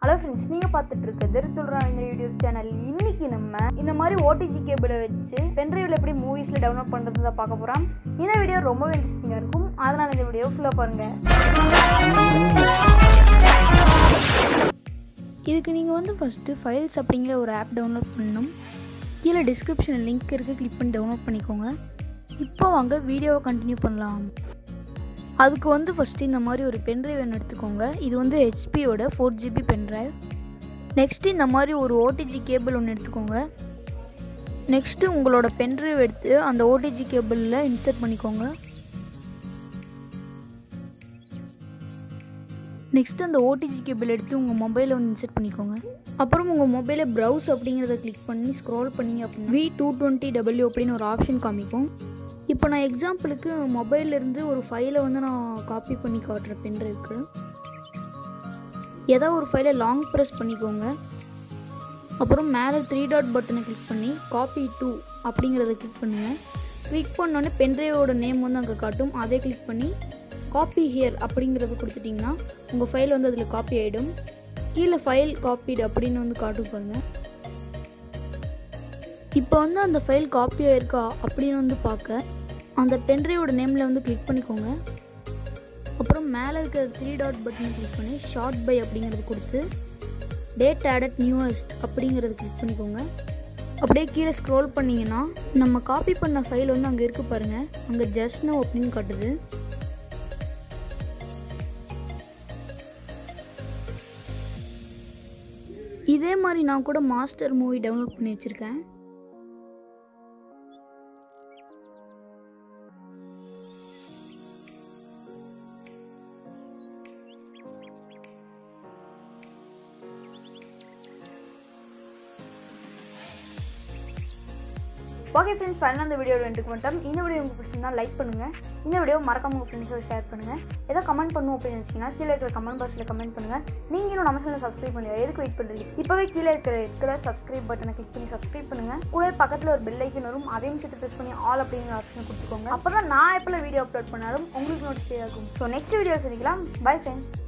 hello friends நீங்கள் பார்த்துட்டு இருக்கிறது துல்றான் இந்த யூடியூப் சேனல் இன்னைக்கு நம்ம இந்த மாதிரி ஓடிஜி கேபிளை வச்சு பென்ட்ரைவில் எப்படி மூவிஸில் டவுன்லோட் பண்ணுறது தான் பார்க்க போகிறோம் இந்த வீடியோ ரொம்பவே இன்ட்ரெஸ்டிங்காக இருக்கும் அதனால் இந்த வீடியோ ஃபுல்லாக பாருங்கள் இதுக்கு நீங்கள் வந்து ஃபஸ்ட்டு ஃபைல்ஸ் அப்படிங்கிற ஒரு ஆப் டவுன்லோட் பண்ணணும் கீழே டிஸ்கிரிப்ஷனில் லிங்க் இருக்குது கிளிக் பண்ணி டவுன்லோட் பண்ணிக்கோங்க இப்போ வாங்க வீடியோவை கண்டினியூ பண்ணலாம் அதுக்கு வந்து ஃபஸ்ட்டு இந்த மாதிரி ஒரு பென்ட்ரைவ் ஒன்று எடுத்துக்கோங்க இது வந்து ஹெச்பியோட ஃபோர் ஜிபி பென்ட்ரைவ் நெக்ஸ்ட்டு இந்த மாதிரி ஒரு ஓடிஜி கேபிள் ஒன்று எடுத்துக்கோங்க நெக்ஸ்ட்டு உங்களோட பென்ட்ரைவ் எடுத்து அந்த ஓடிஜி கேபிளில் இன்சர்ட் பண்ணிக்கோங்க நெக்ஸ்ட்டு அந்த ஓடிஜி கேபிள் எடுத்து உங்கள் மொபைலில் வந்து இன்சர்ட் பண்ணிக்கோங்க அப்புறம் உங்கள் மொபைலில் ப்ரௌஸ் அப்படிங்கிறத கிளிக் பண்ணி ஸ்க்ரோல் பண்ணீங்க அப்படின்னா வி டூ டுவெண்ட்டி டபிள்யூ அப்படின்னு ஒரு ஆப்ஷன் காமிக்கும் இப்போ நான் எக்ஸாம்பிளுக்கு மொபைல்லேருந்து ஒரு ஃபைலை வந்து நான் காப்பி பண்ணி காட்டுறேன் பென்ட்ரைவ்க்கு ஏதாவது ஒரு ஃபைலை லாங் ப்ரெஸ் பண்ணிக்கோங்க அப்புறம் மேலே த்ரீ டாட் பட்டனை கிளிக் பண்ணி காப்பி டூ அப்படிங்கிறத கிளிக் பண்ணுங்கள் கிளிக் பண்ணோடனே பென்ட்ரைவோட நேம் வந்து அங்கே காட்டும் அதை கிளிக் பண்ணி காப்பி ஹியர் அப்படிங்கிறத கொடுத்துட்டிங்கன்னா உங்கள் ஃபைல் வந்து அதில் காப்பி ஆகிடும் கீழே ஃபைல் காப்பீடு அப்படின்னு வந்து காட்டும் பாருங்கள் இப்போ வந்து அந்த ஃபைல் காப்பி ஆயிருக்கா அப்படின்னு வந்து பார்க்க அந்த பென்ட்ரைவோட நேமில் வந்து கிளிக் பண்ணிக்கோங்க அப்புறம் மேலே இருக்கிற த்ரீ டாட் பட்டனை கிளிக் பண்ணி ஷார்ட் பை அப்படிங்கிறது கொடுத்து டேட் ஆடட் நியூவஸ்ட் அப்படிங்கிறது கிளிக் பண்ணிக்கோங்க அப்படியே கீழே ஸ்க்ரோல் பண்ணிங்கன்னா நம்ம காப்பி பண்ண ஃபைல் வந்து அங்கே இருக்குது பாருங்கள் அங்கே ஜஸ்ட் நோ அப்படின்னு காட்டுது இதே மாதிரி நான் கூட மாஸ்டர் மூவி டவுன்லோட் பண்ணி வச்சுருக்கேன் ஓகே ஃப்ரெண்ட்ஸ் ஃபைனலாக இந்த வீடியோ ரெண்டுக்கு மட்டும் இந்த வீடியோ உங்களுக்கு பிடிச்சிருந்தா லைக் பண்ணுங்கள் இந்த வீடியோ மறக்காம உங்கள் ஃப்ரெண்ட்ஸோட ஷேர் பண்ணுங்கள் ஏதோ கமெண்ட் பண்ணும் அப்படின்னு நினச்சிங்கன்னா கீழே இருக்கிற கமெண்ட் பாக்ஸில் கமெண்ட் பண்ணுங்கள் நீங்கள் இன்னும் நம்ம சேனல் சப்ஸ்கிரைப் பண்ணல எதுக்கு வெயிட் பண்ணுறீங்க இப்போவே கீழே இருக்கிற இருக்கிற சப்ஸ்கிரைப் பட்டனை கிளிக் பண்ணி சப்ஸ்கிரைப் பண்ணுங்கள் கூட பக்கத்தில் ஒரு பெல் ஐக்கன் வரும் அதையும் சேர்த்து ப்ரெஸ் பண்ணி ஆல் அப்படிங்கிற ஆப்ஷனை கொடுத்துக்கோங்க அப்போ தான் நான் எப்போ வீடியோ அப்லோட் பண்ணாலும் உங்களுக்கு நோட்டிஃபை ஆகும் ஸோ நெக்ஸ்ட் வீடியோ சந்திக்கலாம் பை ஃப்ரெண்ட்ஸ்